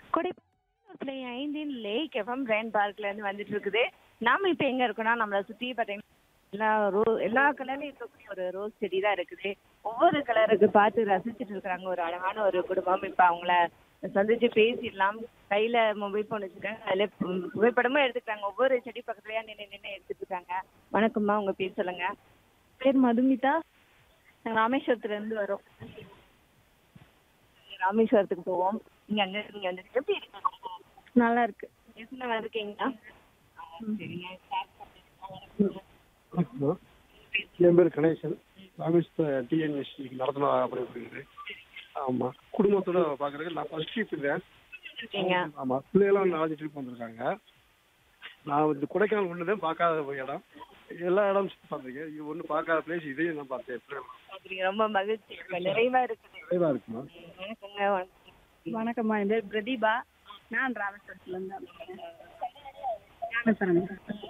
கொடை புள்ளி ஐந்தின் லேக் எஃப்எம் ரெயின் பார்க்ல இருந்து வந்துட்டு இருக்குது நாம இப்ப எங்க இருக்கோம்னா நம்மளை சுத்தி பாத்தீங்கன்னா எல்லா ரோ எல்லா கலர்லயும் இருக்கக்கூடிய ஒரு ரோஸ் செடி தான் இருக்குது ஒவ்வொரு கலருக்கு பார்த்து ரசிச்சுட்டு இருக்காங்க ஒரு அழகான ஒரு குடும்பம் இப்ப அவங்கள சந்திச்சு பேசிடலாம் கையில மொபைல் போன் வச்சிருக்காங்க அதுல உம் புகைப்படமும் எடுத்துக்கிறாங்க ஒவ்வொரு செடி பக்கத்துலயா நின்று நின்று எடுத்துட்டு இருக்காங்க வணக்கம்மா உங்க பேர் சொல்லுங்க பேர் மதுமிதா நாங்கள் ராமேஸ்வரத்துல இருந்து வரோம் ராமேஸ்வரத்துக்கு போவோம் நீங்க அங்க நீங்க வந்து எப்படி இருக்கீங்க நல்லா இருக்கு எத்தனை வந்திருக்கீங்களா சரிங்க வணக்கம்மா. என் பேர் கணேசன் ராமேஸ்வர டிஎன்எஸ்சி நடத்தினா அப்படிங்கிறது ஆமாம் குடும்பத்தோட பார்க்குறதுக்கு நான் ஃபர்ஸ்ட் ட்ரிப் இருக்கேன் இருக்கீங்க ஆமாம் பிள்ளைகளாம் நாலஞ்சு ட்ரிப் வந்திருக்காங்க நான் வந்து கொடைக்கானல் ஒன்று தான் பார்க்காத ஒரு இடம் எல்லா இடமும் சுற்றி பார்த்துருக்கேன் இது ஒன்றும் பார்க்காத பிளேஸ் இதையும் நான் பார்த்தேன் எப்படி அப்படிங்க ரொம்ப மகிழ்ச்சி இப்ப நிறைவா இருக்குது நிறைவாக இருக்குமா வணக்கங்க வணக்கம். வணக்கம்மா என் பேர் பிரதீபா நான் ராமேஸ்வரத்துல இருந்து வந்திருக்கேன். ராமேஸ்வரம்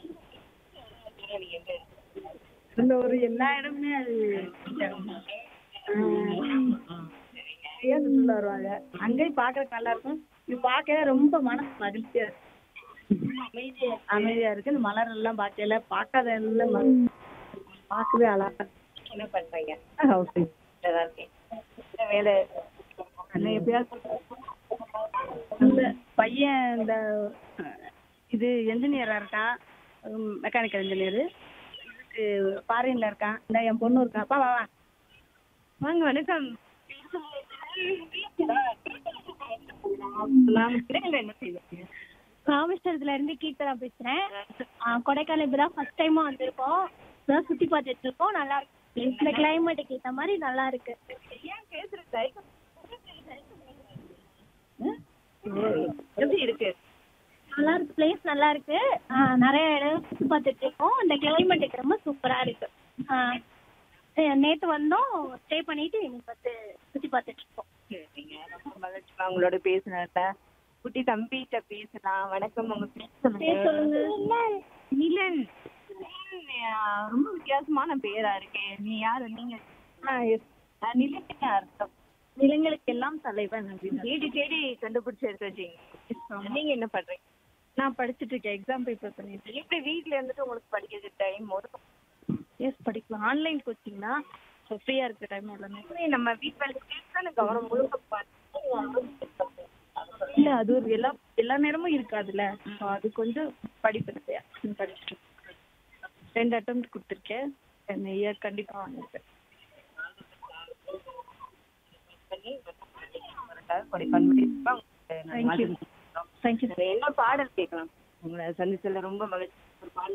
இந்த ஒரு எல்லா இடமுமே அது நிறைய சுற்றுலா வருவாங்க அங்கேயும் பார்க்கறதுக்கு நல்லா இருக்கும் இது பார்க்கவே ரொம்ப மனசு மகிழ்ச்சியா இருக்கு அமைதியா அமைதியா இருக்கு இந்த மலர் எல்லாம் பார்க்கல பார்க்காத எல்லாம் ம- பார்க்கவே அழகா இருக்கு. என்ன பண்றீங்க ஹவுஸ் நல்லா இருக்கேன் என்ன வேலை அண்ணா எப்பயாவது இந்த பையன் இந்த அஹ், இது என்ஜினியரா இருக்கான் மெக்கானிக்கல் இன்ஜினியர் இதுக்கு ஃபாரின்ல இருக்கான் இந்த என் பொண்ணு இருக்கா அப்பா வா வா வாங்க வணக்கம் நாம பிள்ளைங்களை என்ன செய்வீங்க ராமேஸ்வரத்துல இருந்து கீர்த்தனா பேசுறேன் ஆ, கொடைக்கானல் இப்பதான் ஃபர்ஸ்ட் டைமா வந்திருக்கோம் இப்பதான் சுத்தி பார்த்துட்டு இருக்கோம் நல்லா இருக்கு இந்த கிளைமேட்டுக்கு ஏத்த மாதிரி நல்லா இருக்கு ஏன் பேசுற தயக்கம் எப்படி இருக்கு நல்லா இருக்கு பிளேஸ் நல்லா இருக்கு ஆ, நிறைய இடம் சுத்தி பார்த்துட்டு இருக்கோம் இந்த கிளைமேட்டுக்கு ரொம்ப சூப்பரா இருக்கு ஆ, ஏ, நேத்து வந்தோம் ஸ்டே பண்ணிட்டு இன்னைக்கு வந்து சுத்தி பார்த்துட்டு இருக்கோம் சரிங்க ரொம்ப மகிழ்ச்சிமா உங்களோட பேசுனதுல குட்டி தம்பிகிட்ட பேசலாம் வணக்கம் உங்க பேர் சொல்லுங்க நிலன் நிலன், ஆ, ரொம்ப வித்தியாசமான பேரா இருக்கே நீ யாரு நீங்க ஆ, yes. ஆ, நிலன் என்ன அர்த்தம் நிலங்களுக்கு எல்லாம் தலைவன் அப்படின்னு தேடி தேடி கண்டுபிடிச்சு எடுத்து வச்சீங்க நீங்க என்ன பண்றீங்க நான் படிச்சுட்டு இருக்கேன் எக்ஸாம் ப்ரிப்பேர் பண்ணிட்டு இருக்கேன் எப்படி வீட்ல இருந்துட்டு உங்களுக்கு படிக்கிறதுக்கு டைம் ஒதுக்கும் எஸ் படிக்கலாம் ஆன்லைன் கோச்சிங் தான் ஃப்ரீயா இருக்கிற டைம் எல்லாமே எப்படி நம்ம வீட்டு வேலை தானே கவனம் முழுக்க பார்த்து இல்ல அது ஒரு எல்லா எல்லா நேரமும் இருக்காதுல்ல So அது கொஞ்சம் படிப்பு நிறையா படிச்சுட்டு இருக்கேன். ரெண்டு அட்டம் கொடுத்துருக்கேன் இயர் கண்டிப்பா வாங்கிருக்கேன் Thank you. தேங்க்யூ என்ன பாடல் கேட்கலாம் உங்களை சந்திச்சதுல ரொம்ப மகிழ்ச்சி ஒரு பாடல்